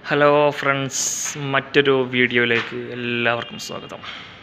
hello friends മറ്റൊരു വീഡിയോയിലേക്ക് എല്ലാവർക്കും സ്വാഗതം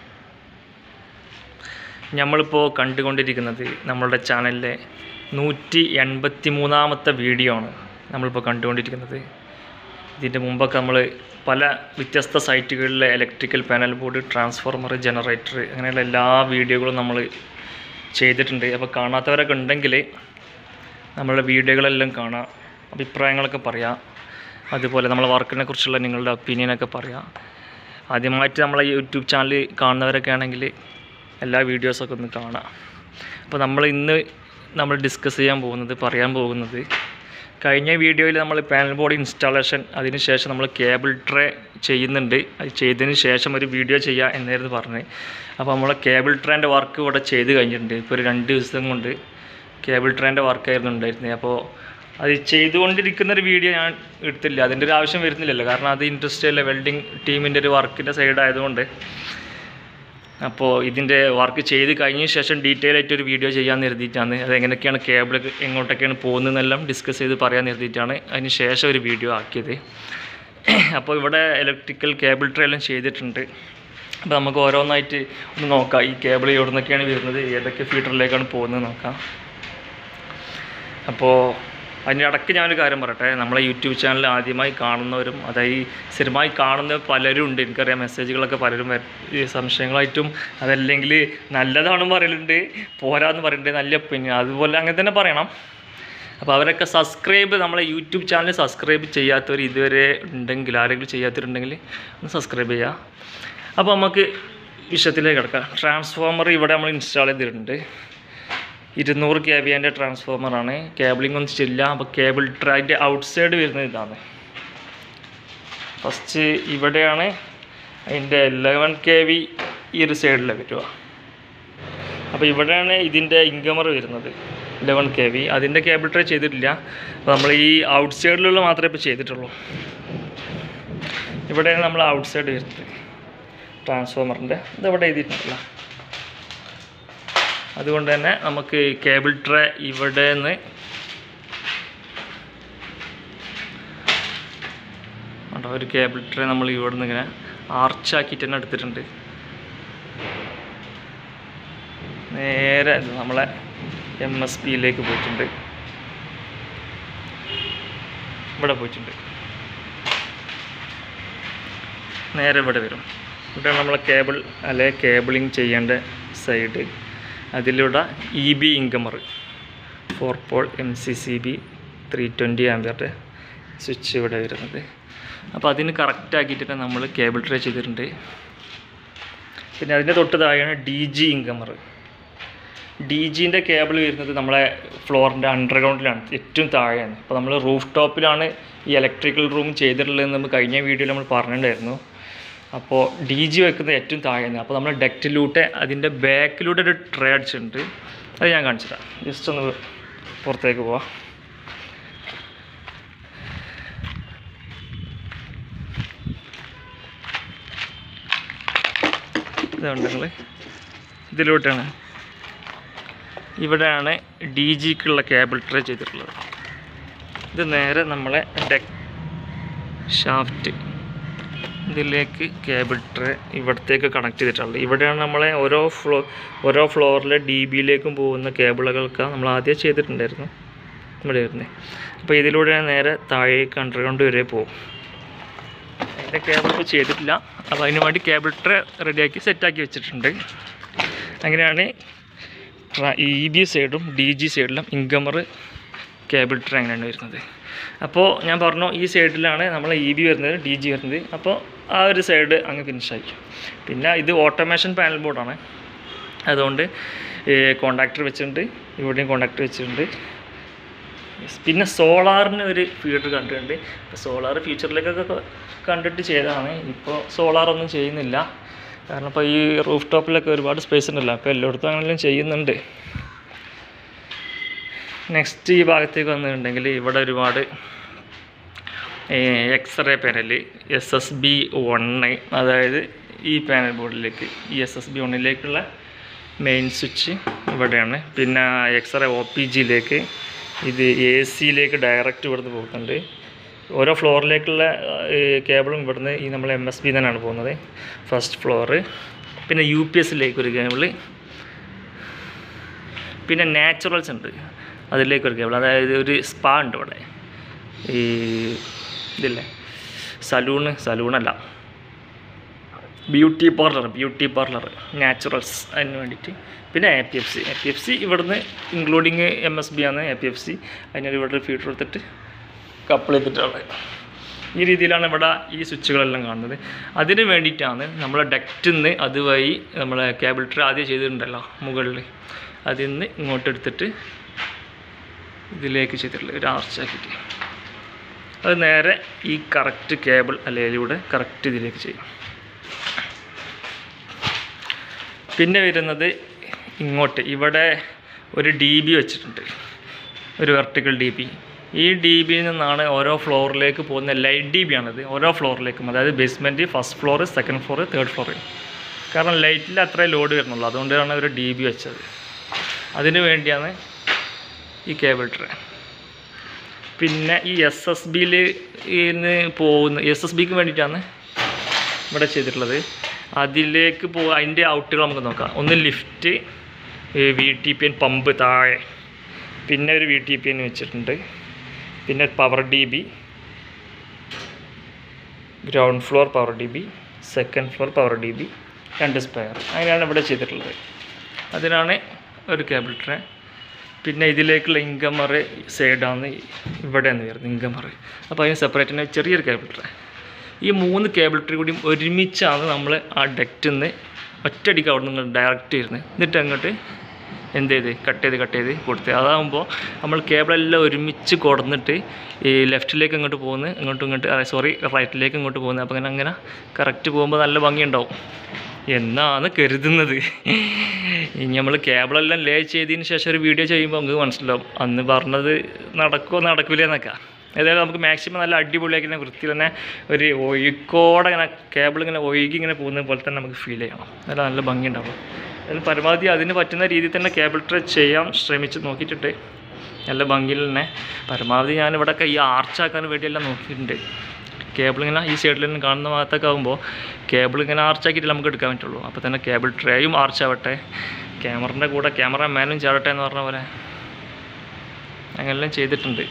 നമ്മളിപ്പോൾ കണ്ടുകൊണ്ടിരിക്കുന്നത് നമ്മളുടെ ചാനലിലെ നൂറ്റി എൺപത്തി മൂന്നാമത്തെ വീഡിയോ ആണ് നമ്മളിപ്പോൾ കണ്ടുകൊണ്ടിരിക്കുന്നത് ഇതിൻ്റെ മുമ്പൊക്കെ നമ്മൾ പല വ്യത്യസ്ത സൈറ്റുകളിലെ electrical panel board transformer generator അങ്ങനെയുള്ള എല്ലാ വീഡിയോകളും നമ്മൾ ചെയ്തിട്ടുണ്ട് അപ്പോൾ കാണാത്തവരൊക്കെ ഉണ്ടെങ്കിൽ നമ്മളുടെ വീഡിയോകളെല്ലാം കാണാം അഭിപ്രായങ്ങളൊക്കെ പറയാം അതുപോലെ നമ്മളെ വർക്കിനെ കുറിച്ചുള്ള നിങ്ങളുടെ ഒപ്പീനിയനൊക്കെ പറയാം ആദ്യമായിട്ട് നമ്മളെ യൂട്യൂബ് ചാനൽ കാണുന്നവരൊക്കെ ആണെങ്കിൽ എല്ലാ വീഡിയോസൊക്കെ ഒന്ന് കാണാം അപ്പോൾ നമ്മൾ ഇന്ന് നമ്മൾ ഡിസ്കസ് ചെയ്യാൻ പോകുന്നത് പറയാൻ പോകുന്നത് കഴിഞ്ഞ വീഡിയോയിൽ നമ്മൾ പാനൽ ബോർഡ് ഇൻസ്റ്റാളേഷൻ അതിന് ശേഷം നമ്മൾ കേബിൾ ട്രേ ചെയ്യുന്നുണ്ട് അത് ചെയ്തതിന് ശേഷം ഒരു വീഡിയോ ചെയ്യുക എന്നായിരുന്നു പറഞ്ഞത് അപ്പോൾ നമ്മളെ കേബിൾ ട്രേൻ്റെ വർക്ക് ഇവിടെ ചെയ്ത് കഴിഞ്ഞിട്ടുണ്ട് ഇപ്പോൾ ഒരു രണ്ട് ദിവസം കൊണ്ട് കേബിൾ ട്രേൻ്റെ വർക്കായിരുന്നു ഉണ്ടായിരുന്നത് അപ്പോൾ അത് ചെയ്തുകൊണ്ടിരിക്കുന്ന ഒരു വീഡിയോ ഞാൻ എടുത്തില്ല അതിൻ്റെ ഒരു ആവശ്യം വരുന്നില്ലല്ലോ കാരണം അത് ഇൻട്രസ്റ്റ് വെൽഡിങ് ടീമിൻ്റെ ഒരു വർക്കിൻ്റെ സൈഡ് ആയതുകൊണ്ട് അപ്പോൾ ഇതിൻ്റെ വർക്ക് ചെയ്ത് കഴിഞ്ഞ ശേഷം ഡീറ്റെയിൽ ആയിട്ട് ഒരു വീഡിയോ ചെയ്യാൻ കരുതിയിട്ടാണ് അത് എങ്ങനെയൊക്കെയാണ് കേബിൾ എങ്ങോട്ടൊക്കെയാണ് പോകുന്നതെന്നെല്ലാം ഡിസ്കസ് ചെയ്ത് പറയാൻ കരുതിയിട്ടാണ് അതിന് ശേഷം ഒരു വീഡിയോ ആക്കിയത് അപ്പോൾ ഇവിടെ ഇലക്ട്രിക്കൽ കേബിൾ ട്രേ എല്ലാം ചെയ്തിട്ടുണ്ട് അപ്പോൾ നമുക്ക് ഓരോന്നായിട്ട് ഒന്ന് നോക്കാം ഈ കേബിൾ എവിടെ നിന്നൊക്കെയാണ് വരുന്നത് ഏതൊക്കെ ഫീഡറിലേക്കാണ് പോകുന്നത് നോക്കാം അപ്പോൾ അതിൻ്റെ ഇടയ്ക്ക് ഞാനൊരു കാര്യം പറയട്ടെ നമ്മളെ യൂട്യൂബ് ചാനൽ ആദ്യമായി കാണുന്നവരും അതായത് സ്ഥിരമായി കാണുന്ന പലരും ഉണ്ട് എനിക്കറിയാം മെസ്സേജുകളൊക്കെ പലരും വര- ഈ സംശയങ്ങളായിട്ടും അതല്ലെങ്കിൽ നല്ലതാണെന്ന് പറയലുണ്ട് പോരാന്ന് പറയുന്നുണ്ട് നല്ല ഒപ്പീനിയൻ അതുപോലെ അങ്ങനെ തന്നെ പറയണം അപ്പോൾ അവരൊക്കെ സബ്സ്ക്രൈബ് നമ്മളെ യൂട്യൂബ് ചാനൽ സബ്സ്ക്രൈബ് ചെയ്യാത്തവർ ഇതുവരെ ഉണ്ടെങ്കിൽ ആരെങ്കിലും ചെയ്യാത്തവരുണ്ടെങ്കിൽ ഒന്ന് സബ്സ്ക്രൈബ് ചെയ്യുക അപ്പോൾ നമുക്ക് വിഷയത്തിലേക്ക് കിടക്കാം ട്രാൻസ്ഫോമർ ഇവിടെ നമ്മൾ ഇൻസ്റ്റാൾ ചെയ്തിട്ടുണ്ട് ഇരുന്നൂറ് കെ ബി എൻ്റെ ട്രാൻസ്ഫോമറാണ് കേബിളിംഗ് ഒന്നും ചെയ്യില്ല അപ്പോൾ കേബിൾ ട്രാക്കിൻ്റെ ഔട്ട് സൈഡ് വരുന്നത് ഇതാണ് ഫസ്റ്റ് ഇവിടെയാണ് അതിൻ്റെ ലെവൻ കെ വി ഈ ഒരു സൈഡിൽ വരിക അപ്പോൾ ഇവിടെയാണ് ഇതിൻ്റെ ഇൻകമർ വരുന്നത് ലെവൻ കെ വി അതിൻ്റെ കേബിൾ ട്രേ ചെയ്തിട്ടില്ല അപ്പോൾ നമ്മൾ ഈ ഔട്ട് സൈഡിലുള്ള മാത്രമേ ഇപ്പോൾ ചെയ്തിട്ടുള്ളൂ ഇവിടെയാണ് നമ്മൾ ഔട്ട് സൈഡ് വരുന്നത് ട്രാൻസ്ഫോമറിൻ്റെ ഇതെവിടെ എഴുതിയിട്ടില്ല അതുകൊണ്ട് തന്നെ നമുക്ക് കേബിൾ ട്രേ ഇവിടെ നിന്ന് ഉണ്ടോ ഒരു കേബിൾ ട്രേ നമ്മൾ ഇവിടെ നിന്ന് ഇങ്ങനെ ആർച്ചാക്കിയിട്ട് തന്നെ എടുത്തിട്ടുണ്ട് നേരെ ഇത് നമ്മളെ എം എസ് പിയിലേക്ക് പോയിട്ടുണ്ട് ഇവിടെ പോയിട്ടുണ്ട് നേരെ ഇവിടെ വരും ഇവിടെ നമ്മളെ കേബിൾ അല്ലെ കേബിളിങ് ചെയ്യേണ്ട സൈഡ് അതിലൂടെ E B incomer four pole M C C B three twenty ആംബിയറുടെ സ്വിച്ച് ഇവിടെ വരുന്നത് അപ്പോൾ അതിന് കറക്റ്റ് ആക്കിയിട്ട് നമ്മൾ കേബിൾ ട്രേ ചെയ്തിട്ടുണ്ട് പിന്നെ അതിൻ്റെ തൊട്ട് താഴെയാണ് ഡി ജി ഇൻകമർ ഡി ജിൻ്റെ കേബിൾ വരുന്നത് നമ്മളെ ഫ്ലോറിൻ്റെ അണ്ടർഗ്രൗണ്ടിലാണ് ഏറ്റവും താഴെയാണ് അപ്പോൾ നമ്മൾ റൂഫ് ടോപ്പിലാണ് ഈ ഇലക്ട്രിക്കൽ റൂം ചെയ്തിട്ടുള്ളതെന്ന് നമ്മൾ കഴിഞ്ഞ വീഡിയോയിൽ നമ്മൾ പറഞ്ഞിട്ടുണ്ടായിരുന്നു അപ്പോൾ ഡി ജി വെക്കുന്നത് ഏറ്റവും താഴെയാണ് അപ്പോൾ നമ്മൾ ഡെക്റ്റിലൂടെ അതിൻ്റെ ബാക്കിലൂടെ ഒരു ട്രേ അടിച്ചിട്ടുണ്ട് അത് ഞാൻ കാണിച്ചുതരാം ജസ്റ്റ് ഒന്ന് പുറത്തേക്ക് പോവാം ഇതുണ്ട് നിങ്ങൾ ഇതിലൂട്ടാണ് ഇവിടെയാണ് ഡി ജിക്കുള്ള കേബിൾ ട്രേ ചെയ്തിട്ടുള്ളത് ഇത് നേരെ നമ്മളെ ഡെക് ഷാഫ്റ്റ് ഇതിലേക്ക് കേബിൾ ട്രേ ഇവിടത്തേക്ക് കണക്ട് ചെയ്തിട്ടുള്ളത് ഇവിടെയാണ് നമ്മളെ ഓരോ ഫ്ലോ ഓരോ ഫ്ലോറിലെ ഡി ബിയിലേക്കും പോകുന്ന കേബിളുകൾക്ക് നമ്മൾ ആദ്യം ചെയ്തിട്ടുണ്ടായിരുന്നു ഇവിടെ വരുന്നത് അപ്പോൾ ഇതിലൂടെ നേരെ താഴേക്ക് അണ്ടർഗ്രൗണ്ട് വരെ പോകും അതിൻ്റെ കേബിൾ ഇപ്പോൾ ചെയ്തിട്ടില്ല അപ്പോൾ അതിന് വേണ്ടി കേബിൾ ട്രേ റെഡിയാക്കി സെറ്റാക്കി വെച്ചിട്ടുണ്ട് അങ്ങനെയാണ് ഇ ബി സൈഡും ഡി ജി സൈഡിലും ഇൻകമർ കേബിൾ ട്രേ അങ്ങനെയാണ് വരുന്നത് അപ്പോൾ ഞാൻ പറഞ്ഞു ഈ സൈഡിലാണ് നമ്മൾ ഇ ബി വരുന്നത് ഡി ജി വരുന്നത് അപ്പോൾ ആ ഒരു സൈഡ് അങ്ങ് ഫിനിഷായി പിന്നെ ഇത് ഓട്ടോമേഷൻ പാനൽ ബോർഡാണ് അതുകൊണ്ട് കോണ്ടാക്ടർ വെച്ചിട്ടുണ്ട് ഇവിടെയും കോണ്ടാക്ടർ വെച്ചിട്ടുണ്ട് പിന്നെ സോളാറിന് ഒരു ഫീഡർ കണ്ടിട്ടുണ്ട് സോളാർ ഫ്യൂച്ചറിലേക്കൊക്കെ കണ്ടിട്ട് ചെയ്തതാണ് ഇപ്പോൾ സോളാർ ഒന്നും ചെയ്യുന്നില്ല കാരണം ഇപ്പോൾ ഈ റൂഫ് ടോപ്പിലൊക്കെ ഒരുപാട് സ്പേസ് ഉണ്ടല്ലോ അപ്പോൾ എല്ലായിടത്തും അങ്ങനെല്ലാം ചെയ്യുന്നുണ്ട് നെക്സ്റ്റ് ഈ ഭാഗത്തേക്ക് വന്നിട്ടുണ്ടെങ്കിൽ ഇവിടെ ഒരുപാട് extra panel S S B one അതായത് ഈ പാനൽ ബോർഡിലേക്ക് ഈ എസ് എസ് ബി വണ്ണിലേക്കുള്ള മെയിൻ സ്വിച്ച് ഇവിടെയാണ് പിന്നെ എക്സ്റേ ഒ പി ജിയിലേക്ക് ഇത് എ സിയിലേക്ക് ഡയറക്റ്റ് ഇവിടുന്ന് പോകുന്നുണ്ട് ഓരോ ഫ്ലോറിലേക്കുള്ള കേബിളും ഇവിടുന്ന് ഈ നമ്മൾ എം എസ് ബി തന്നെയാണ് പോകുന്നത് ഫസ്റ്റ് ഫ്ലോറ് പിന്നെ യു പി എസിലേക്ക് ഒരു കേബിള് പിന്നെ നാച്ചുറൽസ് ഉണ്ട് അതിലേക്ക് ഒരു കേബിൾ അതായത് ഒരു സ്പാ ഉണ്ട് ഇവിടെ ഈ ഇതില്ലേ സലൂണ് സലൂണല്ല beauty parlour beauty parlour Naturals അതിന് വേണ്ടിയിട്ട് പിന്നെ A P F C A P F C ഇവിടുന്ന് ഇൻക്ലൂഡിങ് എം എസ് ബി ആണ് എ പി എഫ് സി അതിനൊരു ഇവിടെ ഒരു ഫീഡർ എടുത്തിട്ട് കപ്പിൾ ചെയ്തിട്ടുള്ളത് ഈ രീതിയിലാണ് ഇവിടെ ഈ സ്വിച്ചുകളെല്ലാം കാണുന്നത് അതിന് വേണ്ടിയിട്ടാണ് നമ്മളെ ഡക്റ്റിൽ നിന്ന് അതുവഴി നമ്മളെ കേബിൾ ട്രേ ആദ്യം ചെയ്തിട്ടുണ്ടല്ലോ മുകളിൽ അതിൽ നിന്ന് ഇങ്ങോട്ട് എടുത്തിട്ട് ഇതിലേക്ക് ചെയ്തിട്ടുള്ളത് ഒരു ആർച്ചാക്കിയിട്ട് അത് നേരെ ഈ കറക്റ്റ് കേബിൾ അല്ലെങ്കിൽ കറക്റ്റ് ഇതിലേക്ക് ചെയ്യും പിന്നെ വരുന്നത് ഇങ്ങോട്ട് ഇവിടെ ഒരു ഡി ബി വെച്ചിട്ടുണ്ട് ഒരു വെർട്ടിക്കൽ ഡി ബി ഈ ഡി ബിയിൽ നിന്നാണ് ഓരോ ഫ്ലോറിലേക്ക് പോകുന്ന ലൈറ്റ് ഡി ബി ആണിത് ഓരോ ഫ്ലോറിലേക്കും അതായത് basement first floor second floor third floor കാരണം ലൈറ്റിൽ അത്രേ ലോഡ് വരുന്നുള്ളൂ അതുകൊണ്ടാണ് ഒരു ഡി ബി വെച്ചത് അതിന് വേണ്ടിയാണ് ഈ കേബിൾ ട്രേ പിന്നെ ഈ എസ് എസ് ബിയിൽ നിന്ന് പോകുന്ന എസ് എസ് ബിക്ക് വേണ്ടിയിട്ടാണ് ഇവിടെ ചെയ്തിട്ടുള്ളത് അതിലേക്ക് പോ അതിൻ്റെ ഔട്ടുകൾ നമുക്ക് നോക്കാം ഒന്ന് lift V T P N pump താഴെ പിന്നെ ഒരു വി ടി പി എൻ വെച്ചിട്ടുണ്ട് പിന്നെ power D B ground floor power D B second floor power D B രണ്ട് സ്പെയർ അങ്ങനെയാണ് ഇവിടെ ചെയ്തിട്ടുള്ളത് അതിനാണ് ഒരു കേബിൾ ട്രേ പിന്നെ ഇതിലേക്കുള്ള ഇൻകമർ സൈഡാണ് ഇവിടെയാണ് വരുന്നത് ഇൻകമർ അപ്പോൾ അതിന് സെപ്പറേറ്റ് തന്നെ ചെറിയൊരു കേബിൾ ട്രേ ഈ മൂന്ന് കേബിൾ ട്രേ കൂടി ഒരുമിച്ചാണ് നമ്മൾ ആ ഡെക്റ്റിൽ നിന്ന് ഒറ്റയടിക്ക് അവിടെ നിന്ന് ഡയറക്റ്റ് ചെയ്യുന്നത് എന്നിട്ട് അങ്ങോട്ട് എന്ത് ചെയ്ത് കട്ട് ചെയ്ത് കട്ട് ചെയ്ത് കൊടുത്ത് അതാകുമ്പോൾ നമ്മൾ കേബിളെല്ലാം ഒരുമിച്ച് കൊടുന്നിട്ട് ഈ ലെഫ്റ്റിലേക്ക് ഇങ്ങോട്ട് പോകുന്നു ഇങ്ങോട്ടും ഇങ്ങോട്ട് സോറി റൈറ്റിലേക്ക് ഇങ്ങോട്ട് പോകുന്നത് അപ്പോൾ അങ്ങനെ അങ്ങനെ കറക്റ്റ് പോകുമ്പോൾ നല്ല ഭംഗിയുണ്ടാവും എന്നാണ് കരുതുന്നത് ഇനി നമ്മൾ കേബിളെല്ലാം ലേ ചെയ്തതിന് ശേഷം ഒരു വീഡിയോ ചെയ്യുമ്പോൾ നമുക്ക് മനസ്സിലാവും അന്ന് പറഞ്ഞത് നടക്കുമോ നടക്കില്ല എന്നൊക്കെ ഏതായാലും നമുക്ക് മാക്സിമം നല്ല അടിപൊളിയാക്കി തന്നെ വൃത്തി തന്നെ ഒരു ഒഴുക്കോടെ ഇങ്ങനെ കേബിൾ ഇങ്ങനെ ഒഴുകി ഇങ്ങനെ പോകുന്നത് പോലെ തന്നെ നമുക്ക് ഫീൽ ചെയ്യണം നല്ല നല്ല ഭംഗി ഉണ്ടാവും അതിന് പരമാവധി അതിന് പറ്റുന്ന രീതിയിൽ തന്നെ കേബിൾ ട്രേ ചെയ്യാൻ ശ്രമിച്ച് നോക്കിയിട്ടുണ്ട് നല്ല ഭംഗിയിൽ തന്നെ പരമാവധി ഞാൻ ഇവിടെയൊക്കെ ഈ ആർച്ചാക്കാൻ വേണ്ടിയെല്ലാം നോക്കിയിട്ടുണ്ട് കേബിൾ ഇങ്ങനെ ഈ സൈഡിൽ നിന്ന് കാണുന്ന ഭാഗത്തൊക്കെ ആകുമ്പോൾ കേബിൾ ഇങ്ങനെ ആർച്ചാക്കിയിട്ട് നമുക്ക് എടുക്കാൻ പറ്റുള്ളൂ അപ്പോൾ തന്നെ കേബിൾ ട്രേയും ആർച്ചാവട്ടെ ക്യാമറൻ്റെ കൂടെ ക്യാമറ മാനും ചാടട്ടെ എന്ന് പറഞ്ഞ പോലെ അങ്ങനെല്ലാം ചെയ്തിട്ടുണ്ട്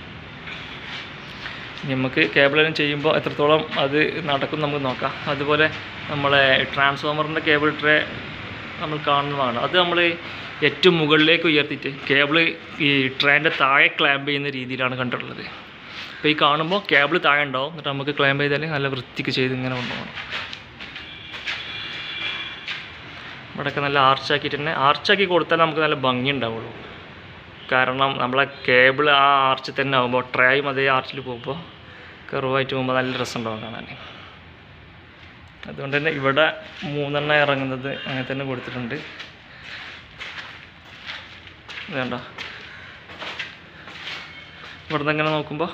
ഇനി നമുക്ക് കേബിളെല്ലാം ചെയ്യുമ്പോൾ എത്രത്തോളം അത് നടക്കും നമുക്ക് നോക്കാം അതുപോലെ നമ്മളെ ട്രാൻസ്ഫോമറിൻ്റെ കേബിൾ ട്രേ നമ്മൾ കാണുന്നതാണ് അത് നമ്മൾ ഏറ്റവും മുകളിലേക്ക് ഉയർത്തിയിട്ട് കേബിൾ ഈ ട്രേൻ്റെ താഴെ ക്ലാമ്പ് ചെയ്യുന്ന രീതിയിലാണ് കണ്ടിട്ടുള്ളത് അപ്പോൾ ഈ കാണുമ്പോൾ കേബിൾ താഴെ ഉണ്ടാവും എന്നിട്ട് നമുക്ക് ക്ലാമ്പ് ചെയ്താൽ നല്ല വൃത്തിക്ക് ചെയ്ത് ഇങ്ങനെ കൊണ്ടുപോകണം ഇവിടെയൊക്കെ നല്ല ആർച്ചാക്കിയിട്ട് തന്നെ ആർച്ചാക്കി കൊടുത്താൽ നമുക്ക് നല്ല ഭംഗി ഉണ്ടാവുള്ളൂ കാരണം നമ്മളെ കേബിൾ ആ ആർച്ചിൽ തന്നെ ആകുമ്പോൾ ട്രേയും അതേ ആർച്ചിൽ പോകുമ്പോൾ കർവായിട്ട് പോകുമ്പോൾ നല്ല രസമുണ്ടാവും കാണാൻ അതുകൊണ്ട് തന്നെ ഇവിടെ മൂന്നെണ്ണം ഇറങ്ങുന്നത് അങ്ങനെ തന്നെ കൊടുത്തിട്ടുണ്ട് വേണ്ട ഇവിടുന്ന് എങ്ങനെ നോക്കുമ്പോൾ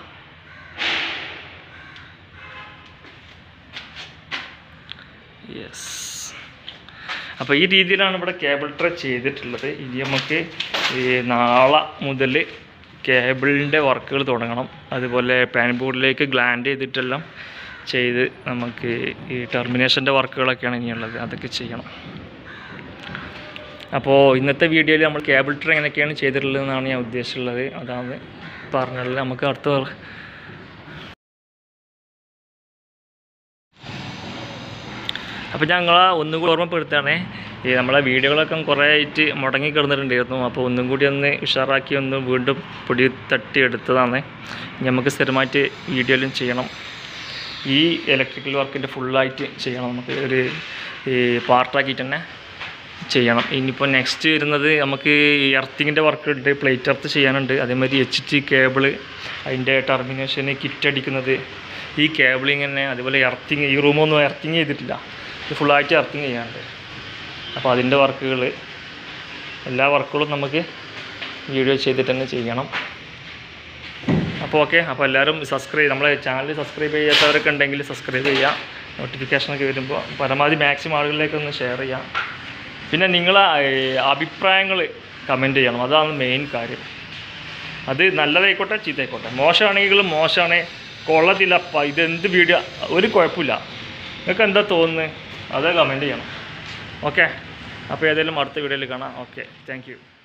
യെസ് അപ്പോൾ ഈ രീതിയിലാണ് ഇവിടെ കേബിൾ ട്രേ ചെയ്തിട്ടുള്ളത് ഇനി നമുക്ക് ഈ നാളെ മുതൽ കേബിളിൻ്റെ വർക്കുകൾ തുടങ്ങണം അതുപോലെ പാൻ ബോർഡിലേക്ക് ഗ്ലാൻഡ് ചെയ്തിട്ടെല്ലാം ചെയ്ത് നമുക്ക് ഈ ടെർമിനേഷൻ്റെ വർക്കുകളൊക്കെയാണ് ഇനിയുള്ളത് അതൊക്കെ ചെയ്യണം അപ്പോൾ ഇന്നത്തെ വീഡിയോയിൽ നമ്മൾ കേബിൾ ട്രേ എങ്ങനെയൊക്കെയാണ് ചെയ്തിട്ടുള്ളതെന്നാണ് ഞാൻ ഉദ്ദേശിച്ചുള്ളത് അതാണ് പറഞ്ഞുള്ളത് നമുക്ക് അടുത്ത വർ- അപ്പോൾ ഞങ്ങൾ ഒന്നുകൂടി ഓർമ്മപ്പെടുത്തുകയാണേ ഈ നമ്മളെ വീഡിയോകളൊക്കെ കുറേ ആയിട്ട് മുടങ്ങി കിടന്നിട്ടുണ്ടായിരുന്നു അപ്പോൾ ഒന്നും കൂടി ഒന്ന് ഉഷാറാക്കി ഒന്ന് വീണ്ടും പൊടി തട്ടി എടുത്തതാണ് ഇനി നമുക്ക് സ്ഥിരമായിട്ട് വീഡിയോയിലും ചെയ്യണം ഈ ഇലക്ട്രിക്കൽ വർക്കിൻ്റെ ഫുള്ളായിട്ട് ചെയ്യണം നമുക്ക് ഒരു ഈ പാർട്ടാക്കിയിട്ട് തന്നെ ചെയ്യണം ഇനിയിപ്പോൾ നെക്സ്റ്റ് വരുന്നത് നമുക്ക് ഈ എർത്തിങ്ങിൻ്റെ വർക്ക് ഉണ്ട് പ്ലേറ്റ് എർത്ത് ചെയ്യാനുണ്ട് അതേമാതിരി എച്ച് ടി കേബിള് അതിൻ്റെ ടെർമിനേഷന് കിറ്റ് അടിക്കുന്നത് ഈ കേബിളിങ് തന്നെ അതുപോലെ എർത്തിങ് ഈ റൂമൊന്നും എർത്തിങ് ചെയ്തിട്ടില്ല ഇത് ഫുള്ളായിട്ട് എർത്തിങ് ചെയ്യാനുണ്ട് അപ്പോൾ അതിൻ്റെ വർക്കുകൾ എല്ലാ വർക്കുകളും നമുക്ക് വീഡിയോ ചെയ്തിട്ട് തന്നെ ചെയ്യണം അപ്പോൾ ഓക്കെ അപ്പോൾ എല്ലാവരും സബ്സ്ക്രൈബ് നമ്മളെ ചാനൽ സബ്സ്ക്രൈബ് ചെയ്യാത്തവരൊക്കെ ഉണ്ടെങ്കിൽ സബ്സ്ക്രൈബ് ചെയ്യുക നോട്ടിഫിക്കേഷനൊക്കെ വരുമ്പോൾ പരമാവധി മാക്സിമം ആളുകളിലേക്ക് ഒന്ന് ഷെയർ ചെയ്യാം പിന്നെ നിങ്ങളെ അഭിപ്രായങ്ങൾ കമൻറ്റ് ചെയ്യണം അതാണ് മെയിൻ കാര്യം അത് നല്ലതായിക്കോട്ടെ ചീത്തയായിക്കോട്ടെ മോശമാണെങ്കിൽ മോശമാണ് കൊള്ളത്തില്ലപ്പ ഇതെന്ത് വീഡിയോ ഒരു കുഴപ്പമില്ല നിങ്ങൾക്ക് എന്താ തോന്നുന്നത് അത് കമൻറ്റ് ചെയ്യണം ഓക്കെ അപ്പോൾ ഏതായാലും അടുത്ത വീഡിയോയിൽ കാണാം ഓക്കെ താങ്ക് യു